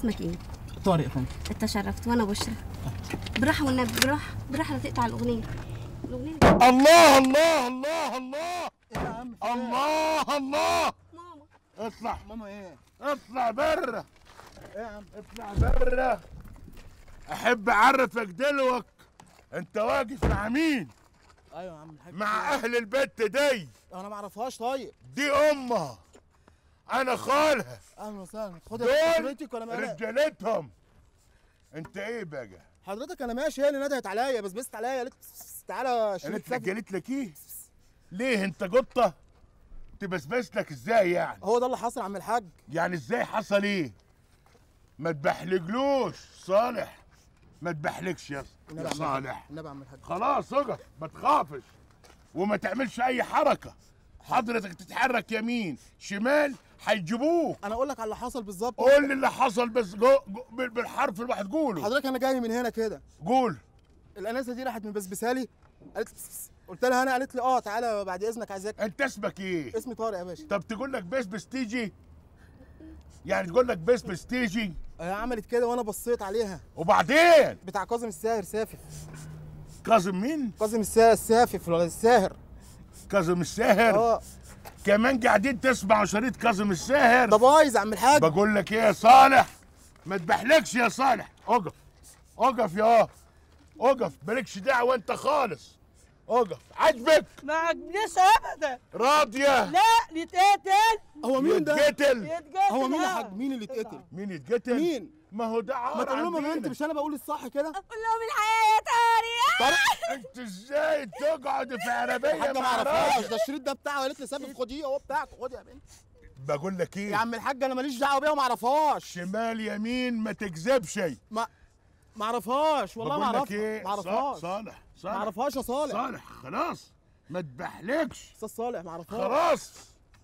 اسمك ايه؟ طارق يا فندم اتشرفت وانا بشرى براحه والنبي براحه براحه لا تقطع الاغنيه الاغنيه الله الله الله الله ايه يا عم الله الله ماما اطلع ماما ايه اطلع بره ايه يا عم اطلع بره احب اعرفك دلوك انت واقف مع مين ايوه يا عم الحاج مع اهل البت دي انا ما اعرفهاش طيب دي امها انا خالها اهلا وسهلا خد دول حضرتك وانا مالك رجالتهم انت ايه بقى حضرتك انا ماشي هي اللي ندهت عليا بس بست عليا قالت تعالى شريط قالت لك سجن قالت لك ايه ليه انت قطه تبسبس لك ازاي يعني هو ده اللي حصل يا عم الحاج يعني ازاي حصل ايه ما تبحلجلوش صالح ما تبحلكش يا النبي يا يا عم الحاج. صالح النبي يا عم الحاج خلاص اقف ما تخافش وما تعملش اي حركه حضرتك تتحرك يمين شمال هيجيبوك انا اقول لك على اللي حصل بالظبط قول لي اللي حصل بس جو جو بال- بالحرف الواحد قوله حضرتك انا جاي من هنا كده قول الانسه دي راحت مبسبسه لي قالت لي قلت لها انا قالت لي اه تعالى بعد اذنك عايزاك انت اسمك ايه اسمي طارق يا باشا طب تقول لك بس بس تيجي يعني تقول لك بس بس تيجي هي عملت كده وانا بصيت عليها وبعدين بتاع كاظم الساهر سافف كاظم مين كاظم الساهر السافف ولا الساهر كاظم الساهر اه كمان قاعدين تسمعوا شريط كاظم الساهر ده بايظ يا عم الحاج بقول لك ايه يا صالح ما تبحلكش يا صالح اقف اقف يا اقف مالكش دعوه انت خالص اقف عاجبك ما عجبنيش ابدا راضيه لا نتقتل هو مين ده يتقتل يتقتل هو مين يا ها. حاج مين اللي اتقتل مين يتقتل مين ما هو ده عار ما تقول لهم يا عندنا. بنت مش انا بقول الصح كده قول لهم الحياه يا طارق انت ازاي تقعد في عربيه الحاجه ما مع اعرفهاش راجل ده الشريط ده بتاعه قالت لي سافف خديه اهو بتاعك خد يا بنت بقول لك يا ايه عم الحاج انا ماليش دعوه بيها وما اعرفهاش شمال يمين ما تكذبش ما ما اعرفهاش والله ما بقول لك اعرفها ايه ما اعرفهاش صالح ما صالح اعرفهاش يا صالح صالح خلاص ما تبحلكش استاذ صالح ما اعرفهاش خلاص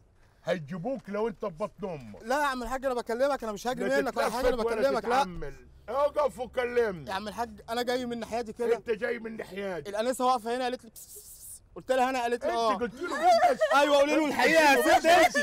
هيجيبوك لو انت في بطن امك لا يا عم الحاج انا بكلمك انا مش هاجري لا منك ولا حاجه انا تتلفت ولا بكلمك لا تتعمل. اقف وكلمني يا عم الحاج انا جاي من ناحيتي كده انت جاي من ناحيتي الانسه واقفه هنا قالت لي بس- بس- بس. قلت لها انا قالت لي اه انت قلت له بس ايوه قولي له الحقيقه يا ست انت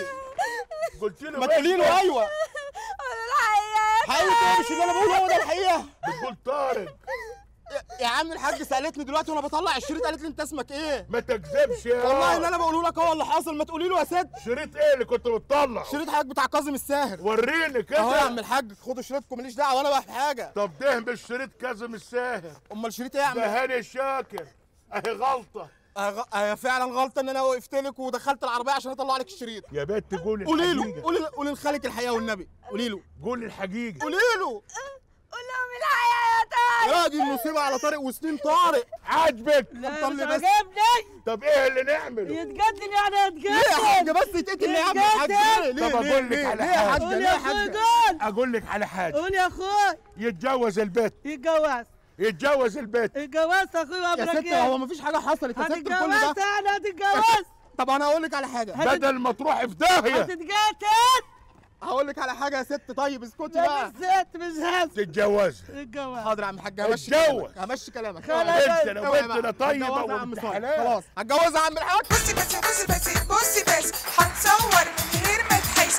قلت له ما بس تقولي له ايوه قول الحقيقه حقيقه مش اللي انا بقوله هو ده الحقيقه بتقول طارق يا- يا عم الحاج سالتني دلوقتي وانا بطلع الشريط قالت لي انت اسمك ايه ما تكذبش يا والله اللي انا بقوله لك هو اللي حاصل ما تقولي له يا ست شريط ايه اللي كنت بتطلع شريط حاجه بتاع كاظم الساهر وريني كده اهو يا عم الحاج خدوا شريطكم ماليش دعوه ولا بقى حاجه طب ده مش شريط كاظم الساهر امال شريط ايه يا عم ده هاني الشاكر اهي غلطه آه غ- آه فعلا غلطه ان انا وقفت لك ودخلت العربيه عشان اطلع لك الشريط يا بنت قولي قولي له الحقيقة. قولي قولي لخالك الحقيقه والنبي قولي له قولي الحقيقه قولي له قول لهم الحقيقه يا طارق يا دي المصيبه على طارق وسنين طارق عاجبك لا طلي مش بس. عجبني طب ايه اللي نعمله يتقتل يعني ليه يا حاج يتقتل بس يتقتل ليه يا عم الحاج ليه ليه طب ليه أقول لك ليه على ليه يا حاجة. حاج قول ليه يا يا اخوي حاج قول اقول لك على حاجه قول يا اخوي يتجوز البيت يتجوز يتجوز البيت اتجوزت اخوي يا وابرك ست هو مفيش حاجه حصلت يا ست كل هتتجوز ده انا هتتجوز طب انا هقول لك على حاجه بدل ما تروح في داهيه هتتقتل هقول لك على حاجه يا ست طيب اسكتي لا بقى مش ست مش هست تتجوزها اتجوز حاضر يا عم الحاج همشي اتجوز. كلامك همشي كلامك خلاص. انت لو اوعي بنت بقى. لا طيبه هتجوزها يا عم وبنت صالح. حلال خلاص هتجوزها يا عم الحاج بصي بس بصي بس بصي بس هتصور من غير ما تحس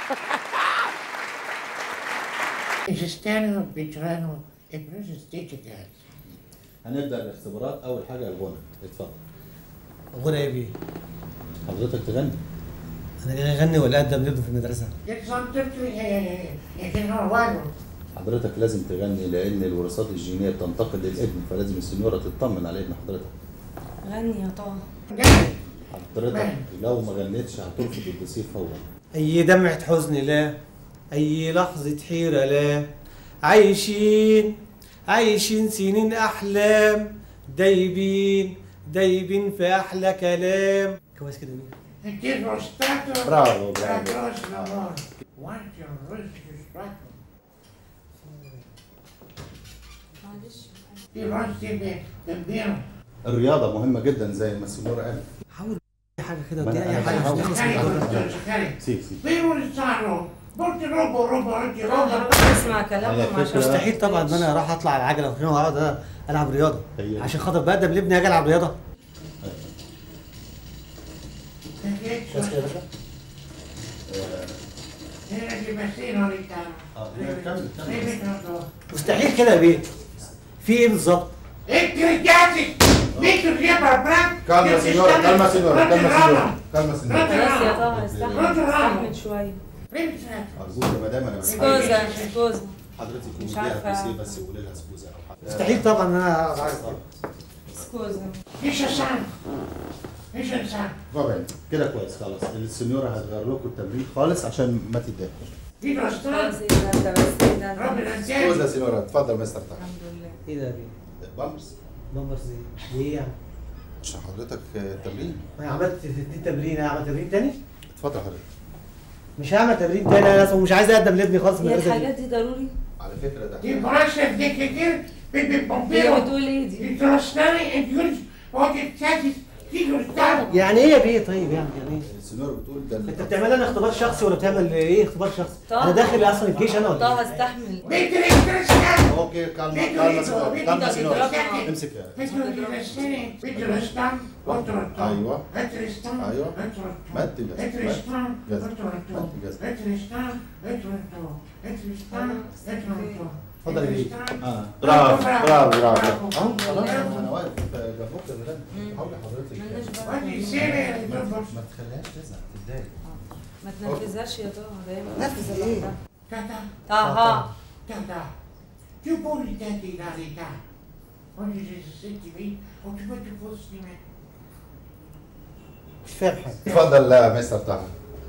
Esisterono Petrano e Prosestete Gas. هنبدا الاختبارات اول حاجه الغنى اتفضل غنى ايه بيه؟ حضرتك تغني انا جاي اغني ولا اقدم لابني في المدرسه؟ Che sono tutti e che non guardo. حضرتك لازم تغني لان الوراثات الجينيه بتنتقل للابن فلازم السنيوره تطمن على ابن حضرتك غني يا طه حضرتك لو ما غنيتش هترفض الضيف فورا اي دمعة حزن لا اي لحظة حيرة لا عايشين عايشين سنين احلام دايبين دايبين في احلى كلام كويس كده مين؟ E che lo Stato Bravo, la bravo. grossa lavoro. Quanti un russo stato. Ti vostri bambino. الرياضه مهمه جدا زي ما السنيوره قالت حاول اي حاجة كده ما اديني أنا- اي أنا حاجة عشان بحاول. نخلص من الموضوع ده. Cari, cari. سيب سيب Per un sanno. Molti robo, robo, anche robo. اسمع على كلامهم عشان فكرة- مستحيل طبعا ان انا راح اطلع على العجلة وخليني اقعد العب رياضة هي. عشان خاطر بقدم لابني اجي العب رياضة Perché بس كده يا باشا era di Messina l'Italia. كمل كمل مستحيل كده يا بيه في ايه بالظبط؟ انت رجعتي ليك الريبر برام كلمة سينيورا كلمة سينيورا كلمة سينيورا كلمة سينيورا خلاص يا طه استحمل استحمل شويه أرجوك يا مدام أنا بس سكوزا سكوزا حضرتك مش قولي لها عارفة. كوسيه بس قولي لها سكوزة أو حاجة مستحيل طبعا ان انا أعرف. سكوزا ايش اسان ايش اسان طبعا كده كويس خلاص السينيورا هتغير لكم التمرين خالص عشان ما تتضايقوش دي خلاص رستان ايه ده انت بس ايه ده انت ربنا سكوزة يسامحك يا سينيورا اتفضل مستر تحت الحمد لله ايه ده يا بيه؟ بامبرز بامبرز ايه؟ ليه يعني؟ عشان حضرتك تمرين ما أنا عملت دي تمرين هعمل تمرين تاني؟ اتفضل حضرتك مش هعمل تمرين تاني انا أصلاً مش عايز اقدم لابني خالص من هي المدرسه الحاجات دي دي ضروري على فكرة ده دي براشة دي كتير بيبي هي بومبيرو بتقول ايه دي دي ترستاني انت قلت وقت تساتي تيجي رستان يعني ايه يا بيه طيب يعني يعني ايه؟ السينيورا بتقول ده انت بتعمل لنا اختبار شخصي ولا بتعمل ايه اختبار شخصي؟ طبعا. انا داخل اصلا الجيش انا ولا طه ايه؟ استحمل بيت رستان اوكي كلمة كلمة سينيورا كلمة سينيورا امسك يا بيت رستان بيت رستان وترستان ايوه اترستان أيوة. اترستان مد جزم اترستان جزم. اترستان مد جزم. اترستان اترستان اترستان اترستان اتفضل يا بيه. اه برافو برافو برافو اه خلاص انا واقف جنبك يا مدام حاولي مالناش حضرتك بقى وادي سيري ما ما تخليهاش تزعل تتضايق ما تنفذهاش يا طه ده نفذ ايه؟ تاتا طه tata tu puoi darti la verità oggi ci senti qui o ti faccio posti me مش فاهم حاجه اتفضل لا مستر طه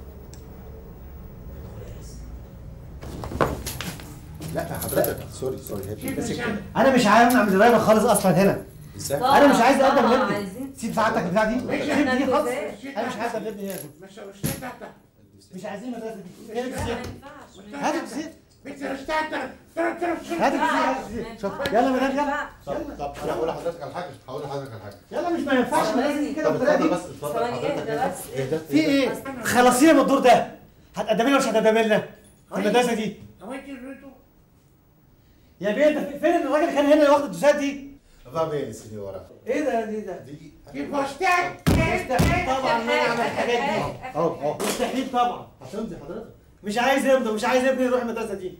لا حضرتك سوري سوري هي بتمسك كده انا مش عايز اعمل درايفر خالص اصلا هنا ازاي؟ طه، انا مش عايز اقدم طه، لابني عايزين سيب ساعتك البتاع دي سيب دي خالص نفذهاش. انا مش عايز اقدم لابني هنا ma sono stata مش عايزين المدرسه دي هي ما بتسيب. ينفعش هات البسيط mi sono stata però te lo sono هات البسيط هات البسيط شوف يلا مدام يلا طب طب انا هقول لحضرتك على حاجه هقول لحضرتك على حاجه يلا مش ما ينفعش المدرسه دي كده طب بالطريقه اتفضل دي بس اتفضل ثواني حضرتك اهدى بس اهدى في ايه؟ خلصينا من الدور ده هتقدمي لنا ولا مش هتقدمي لنا؟ في المدرسه دي avanti tutto يا بيه انت فين الراجل اللي كان هنا اللي واخد الدوسات دي؟ Va bene signora ايه ده دي ده؟ دي ti postate مستحيل طبعا ان انا اعمل الحاجات دي اهو اهو مستحيل طبعا هتمضي حضرتك مش عايز يمضي مش عايز ابني يروح المدرسه دي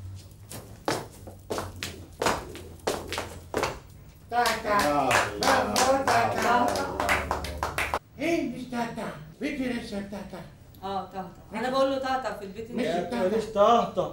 tata bravo tata ehi mi stata vedi essere tata اه طه طه انا بقول له طه طه في البيت ماشي. انت ما تقوليش طهطه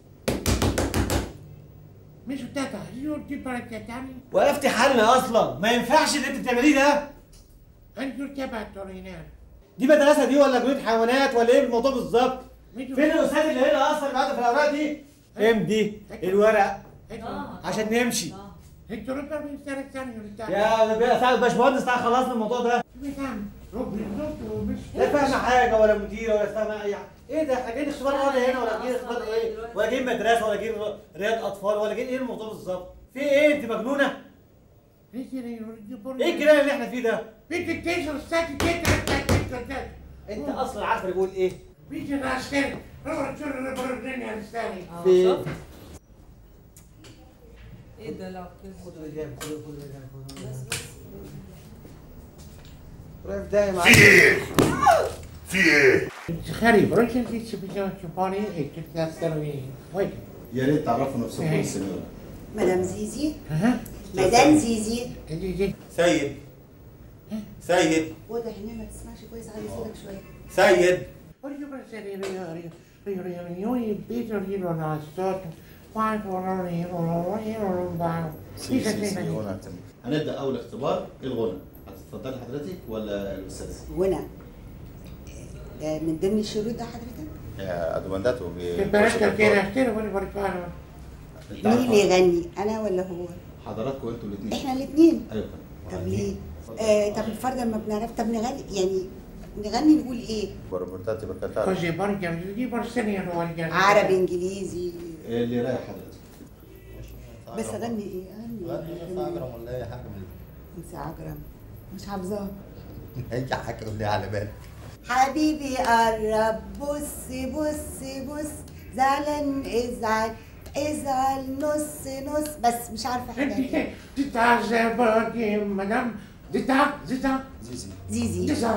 mi sono stata io ti paracchiatani وقفتي حالنا اصلا ما ينفعش اللي انت بتعمليه ده anche io ti abatto rinare دي مدرسه دي ولا جنينه حيوانات ولا ايه الموضوع بالظبط؟ mi فين الاستاذ اللي هنا اصلا اللي قاعد في الاوراق دي؟ امضي الورق ecco عشان نمشي طه e tu non puoi stare stare يا باشمهندس تعالى خلصنا الموضوع ده mi danno روبي النوت مش لا فاهمه حاجه ولا مديره ولا فاهمه اي حاجه ايه ده احنا جايين اختبار ولا هنا ولا جايين اختبار ايه ولا جايين مدرسه ولا جايين رياض اطفال ولا جايين ايه الموضوع بالظبط في ايه انت مجنونه ايه الكلام اللي احنا فيه ده Vedi te sono stati dietro e stai dietro انت اصلا عارف اللي بيقول ايه Vedi la stella, allora c'è una problemi alla stella. اه في شفت ايه ده لا كده خد الرجال خد خد الرجال خد بس الرجال. بس رايح داعي في معاك ايه؟ في ايه؟ Scherzi, però c'è che ci bisogna che pone e che ti stanno Poi, يا ريت تعرفوا نفسكم السينيورا مدام زيزي ah, مدام زيزي e dici, سيد سيد واضح انها ما تسمعش كويس علي صوتك شويه سيد voglio passare le riunioni in Pietro io non ho stato, quando non io non io non vado. سي سي سي هنا هتم. هنبدا اول اختبار الغنى هتتفضلي حضرتك ولا الاستاذ؟ غنى ده من ضمن الشروط ده حضرتك يا ادومانداتو Che per essere che era stella volevo fare. مين اللي يغني انا ولا هو حضراتكم انتوا الاثنين احنا الاثنين ايوه طب ليه آه طب فرضا ما بنعرف طب نغني يعني نغني نقول ايه بربرتاتي بركاتار Così, poi di Borsellino non voglio عربي انجليزي اللي رايح حضرتك بس اغني ايه اغني ولا اي حاجه من انسى عجرم مش حافظاها اي حاجه قول لي على بالك حبيبي قرب بص بص بص زعلان ازعل ازعل نص نص بس مش عارفه حاجه Senti che ti sta di madame, di ta, di ta, زيزي di زيزي sa,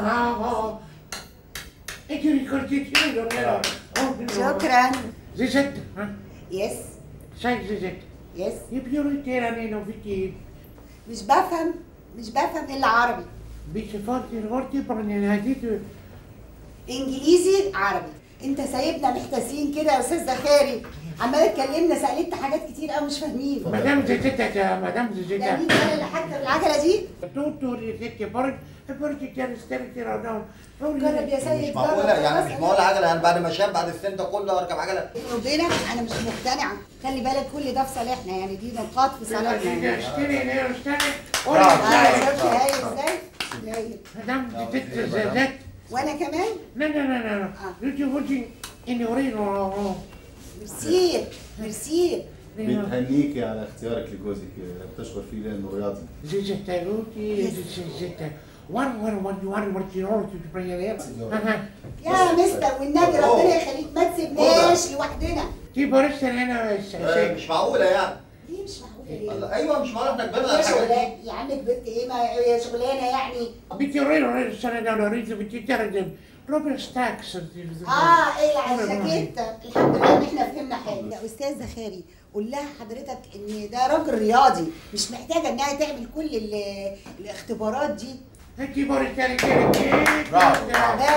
e ti ricordi che io non ero. شكرا Di sette, يس Sai zezet. يس Je prioritera neno viti. مش بفهم مش بفهم الا عربي Bice forti forti برنين هديتو. انجليزي عربي انت سايبنا محتاسين كده يا استاذ زخاري عمال تكلمنا سالت حاجات كتير قوي مش فاهمين مدام زيتتا مدام ده زيتتا. مين انا اللي حتى بالعجله دي Tutto rifletti poi e poi ti chiedi stare tira down. جرب يا سيد مش معقولة يعني مش معقولة عجلة يعني بعد ما شاب بعد السن ده كله اركب عجلة ربنا انا مش مقتنعه خلي بالك كل ده في صالحنا يعني دي نقاط في صالحنا يعني. Stare nero stare. اه Ora شفت sai. هاي ازاي هاي. Madame zezet zezet. وانا كمان No no no no no. Luigi Fuji in orino. ميرسي ميرسي بتهنيكي على اختيارك لجوزك بتشكر فيه لانه رياضي Zezeta Luti zezeta. One one one one one zero to bring it up. يا مستر والنبي ربنا يخليك ما تسيبناش لوحدنا Ti vorresti هنا آه، مش معقولة يعني ليه مش معقوله ليه؟ الله، ايوه مش معقولة احنا كبرنا هي على الحاجات دي شغلانه يا عم كبرت ايه ما هي شغلانه يعني Biti orino sono da Lorenzo biti terra proprio stacks. اه ايه على الجاكيت الحمد لله ان احنا فهمنا حاجه يا استاذ زخاري قول لها حضرتك ان ده راجل رياضي مش محتاجه انها تعمل كل ال- الاختبارات دي Ti vorresti che Bravo.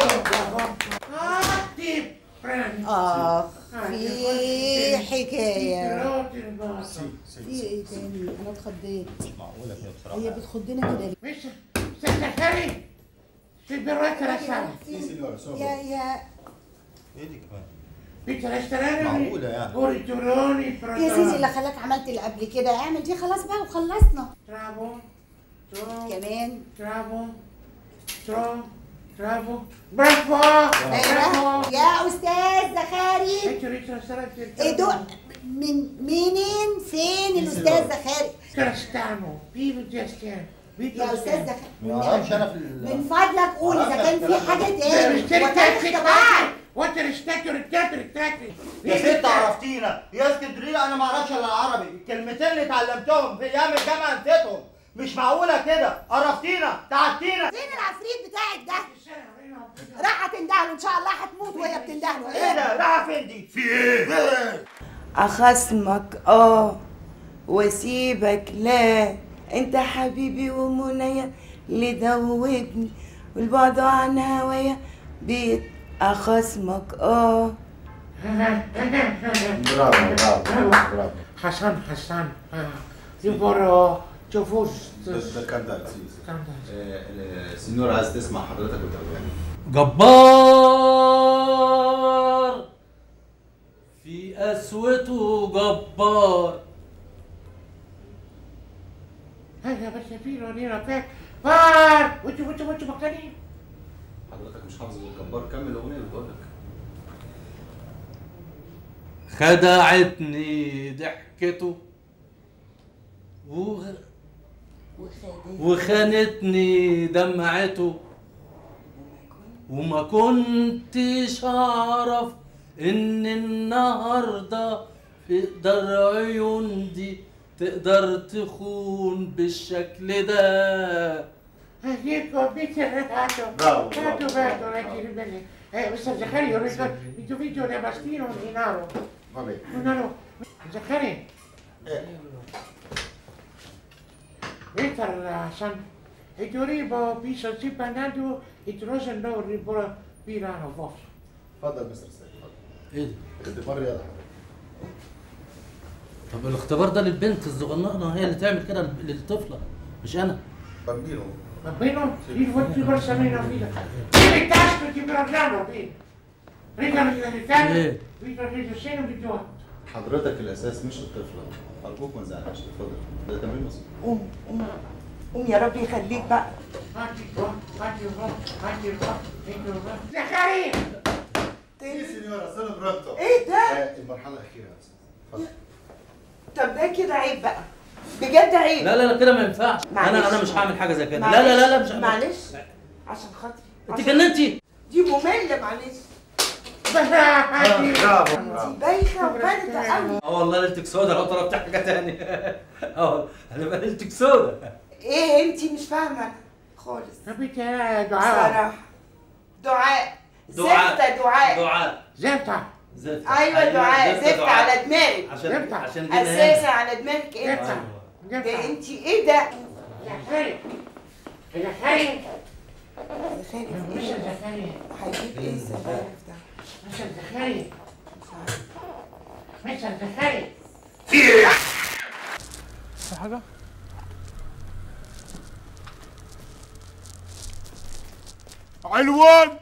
Ah, ti prendi. اه في حكايه في ايه تاني انا اتخضيت معقولة كده بصراحة هي بتخضنا كده ليه؟ Miss, stai cari? Si berretta la sala. يا يا ايه دي كمان Pizza restaurante. معقولة يعني. Puri turoni, يا سيدي اللي خلاك عملت اللي قبل كده اعمل دي خلاص بقى وخلصنا Bravo. Tro, كمان bravo. Tro, bravo. Bravo! ايوه Bravo! يا استاذ زخاري E ti ristorante. ايه دول من منين فين الاستاذ زخاري Crastano. Vivo Gestian. يا استاذ زخاري ما اعرفش انا في من ال فضلك قول اذا كان في حاجه تاني Rispetti وكان il اختبار وانت ريسبكت ريسبكت ريسبكت يا ست عرفتينا يا اسكندريه انا ما اعرفش الا العربي الكلمتين اللي اتعلمتهم في ايام الجامعه نسيتهم مش معقوله كده عرفتينا تعبتينا فين العفريت بتاعك ده راح تندهله ان شاء الله هتموت وهي بتندهله ايه ده رايحه فين دي في ايه أخصمك آه وأسيبك لا أنت حبيبي ومنيا اللي دوبني والبعد عن هوايا بيت أخصمك آه برافو برافو برافو حسن حسن يبقى تفوز ده كان ده كان ده. السنيور عايز تسمع حضرتك وتغني جبار في قسوته جبار هذا بس في لونينا فات فار وانت وانت وانت مكاني حضرتك مش حافظ الجبار كمل الاغنيه اللي بتقول لك خدعتني ضحكته وغ... وخانتني دمعته وما كنتش اعرف ان النهارده تقدر عيون دي تقدر تخون بالشكل ده هديكو بيتر هاتو Bravo, هاتو bravo, هاتو bravo. هاتو bene eh Mr. Zaccaria ho detto il tuo video da bastino di naro vabbè no no Zaccaria Peter San e tu ribo piso si panando e tu rosa no ribo pirano vos اتفضل مستر سيد اتفضل ايه ده؟ اختبار رياضه طب الاختبار ده للبنت الصغننه هي اللي تعمل كده للطفله مش انا بامبينو Bambino, il vuoi ti possa meno vita. Il tasto ti parliamo, Pino. Rica l'italiano, ايه Vito Rico Seno di Gio. حضرتك الاساس مش الطفله ارجوك ما تزعلش اتفضل ده تمرين بسيط قوم قوم قوم يا رب يخليك بقى Fatti qua, fatti qua, fatti qua, fatti qua. Zaccaria! ايه سينيورا سنة برونتو ايه ده؟ المرحله الاخيره يا استاذ اتفضل طب ده كده عيب بقى بجد عيب لا لا لا كده ما ينفعش معلش. انا انا مش هعمل حاجه زي كده لا لا لا لا مش هعمل. معلش عشان خاطري انت عشان- جننتي دي مملة معلش Fatti! دي بايخة وباردة قوي اه والله ليلتك سودا لو طلبت حاجه تاني اه هتبقى ليلتك سودا ايه انتي مش فاهمة خالص Capite دعاء. بصراحة دعاء دعاء. زفتة دعاء دعاء Zeta. زفت ايوه دعاء زفت زفت دعاء. على دماغك عشان عشان كده اساسا هنا. على دماغك انت أيوة. ده انت ايه ده زخارف زخارف زخارف مش ايه زخارف هيجيب ايه الزخارف ده مش زخارف مش زخارف في حاجه علوان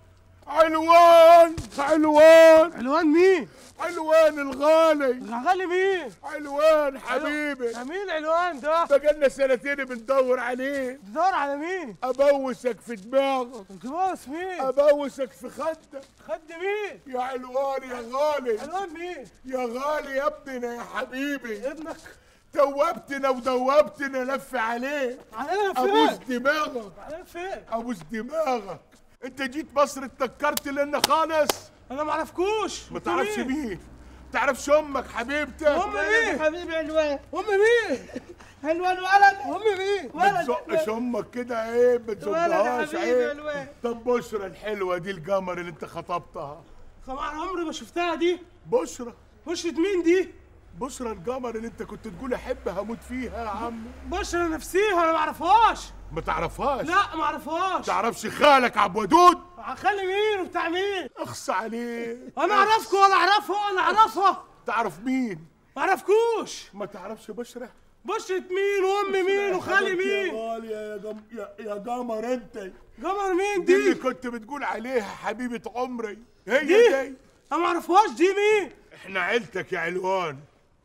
علوان علوان علوان مين علوان الغالي غالي مين علوان حبيبي ده مين علوان ده بقالنا سنتين بندور عليه بتدور على مين ابوسك في دماغك بتبوس مين ابوسك في خدك خد مين يا علوان يا غالي علوان مين يا غالي يا ابننا يا حبيبي ابنك دوبتنا ودوبتنا لف عليه علينا ابوس فين دماغك علينا فين ابوس دماغك انت جيت مصر اتنكرت لنا خالص انا ما اعرفكوش ما تعرفش مين تعرفش امك حبيبتك ام مين حبيبي علوان ام مين علوان ولد ام مين ما تزقش امك كده عيب ما ولد يا تزقهاش حبيبي عيب علوان طب بشرى الحلوه دي القمر اللي انت خطبتها طبعا عمري ما شفتها دي بشرى بشرة مين دي بشرى القمر اللي انت كنت تقول احب هموت فيها يا عم بشرة نفسيها انا ما اعرفهاش ما تعرفهاش لا ما اعرفهاش تعرفش خالك عبد ودود خلي مين وبتاع مين اخص عليه انا اعرفكم ولا اعرفها ولا اعرفها تعرف مين ما اعرفكوش ما تعرفش بشرى بشرة مين وام مين وخالي حبيبتي يا مين غالية يا جم... يا, يا قمر انت قمر مين دي اللي دي كنت بتقول عليها حبيبة عمري هي دي دي انا ما اعرفهاش دي مين احنا عيلتك يا علوان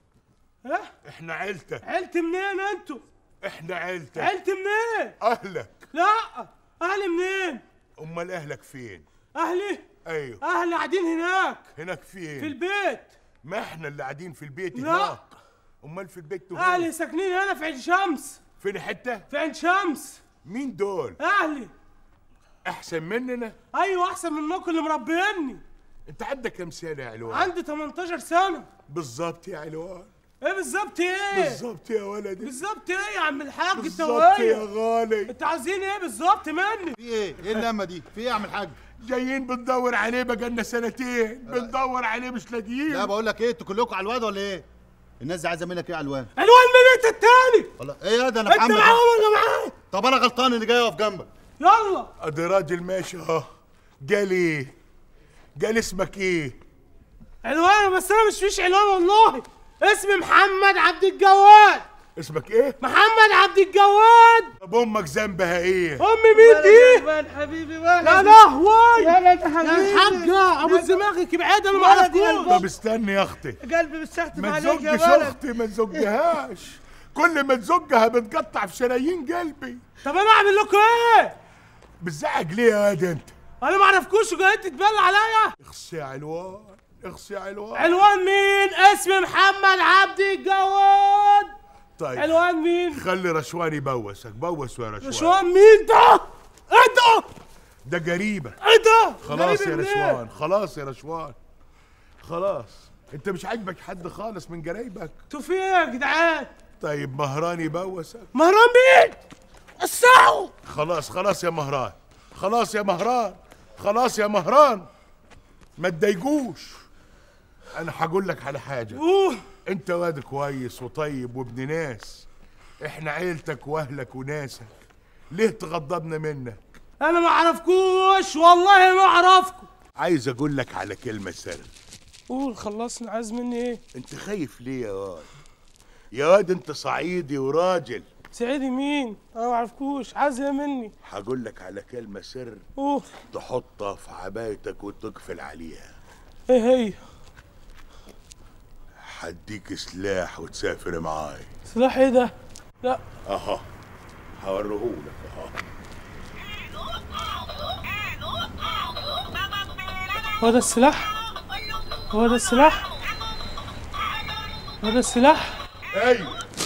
ها احنا عيلتك عيلتي منين انتوا احنا عيلتك عيلتي منين اهلك لا اهلي منين امال اهلك فين اهلي ايوه اهلي قاعدين هناك هناك فين في البيت ما احنا اللي قاعدين في البيت لا. هناك امال في البيت هو اهلي ساكنين هنا في عين شمس فين حته في عين شمس مين دول اهلي احسن مننا ايوه احسن منكم اللي مربيني انت عندك كام سنه يا علوان عندي 18 سنه بالظبط يا علوان ايه بالظبط ايه بالظبط يا ولدي بالظبط ايه يا عم الحاج انت بالظبط يا وهي غالي انتوا عايزين ايه بالظبط مني في ايه؟ ايه اللمه دي؟ في ايه يا عم الحاج؟ جايين بندور عليه بقالنا سنتين بندور عليه مش لاقيين لا بقول لك ايه انتوا كلكم على الواد ولا ايه؟ الناس دي عايزه منك ايه يا علوان؟ الوان مين انت التاني والله ايه يا ده انا انت محمد معاهم ولا معايا طب انا غلطان اللي جاي اقف جنبك يلا ادي راجل ماشي اهو قال ايه قال اسمك ايه علوان بس انا مش فيش علوان والله اسمي محمد عبد الجواد اسمك ايه محمد عبد الجواد طب امك ذنبها ايه امي مين دي علوان حبيبي ولد يا لهوي ولد يا حبيبي الحاجة ابو دماغك ابعد انا ما ولد يا اعرفكوش طب استني يا اختي قلبي مستخدم ما عليك يا تزقش ولد اختي ما تزقهاش كل ما تزقها بتقطع في شرايين قلبي طب انا اعمل لكم ايه بتزعق ليه يا واد انت انا ما اعرفكوش وجايين تتبلى عليا اخصي يا علوان اخصي يا علوان علوان مين اسمي محمد عبد الجواد طيب علوان مين خلي رشوان يبوسك بوسوا يا رشوان رشوان مين ده ايه ده ده قريبة ايه ده خلاص يا غريب منين؟ رشوان خلاص يا رشوان خلاص انت مش عاجبك حد خالص من قرايبك انتوا في ايه يا جدعان طيب مهران يبوسك مهران مين الساعة خلاص خلاص يا مهران خلاص يا مهران خلاص يا مهران ما تضايقوش انا هقول لك على حاجه اوه انت واد كويس وطيب وابن ناس احنا عيلتك واهلك وناسك ليه تغضبنا منك انا ما اعرفكوش والله ما اعرفكم عايز اقول لك على كلمه سر قول خلصنا عايز مني ايه انت خايف ليه يا واد يا واد انت صعيدي وراجل سعيدي مين انا ما اعرفكوش عايز ايه مني هقول لك على كلمه سر اوه تحطها في عبايتك وتقفل عليها ايه هي هديك سلاح وتسافر معاي سلاح ايه ده لا اها هوريهولك اها هو ده السلاح هو ده السلاح هو ده السلاح ايوه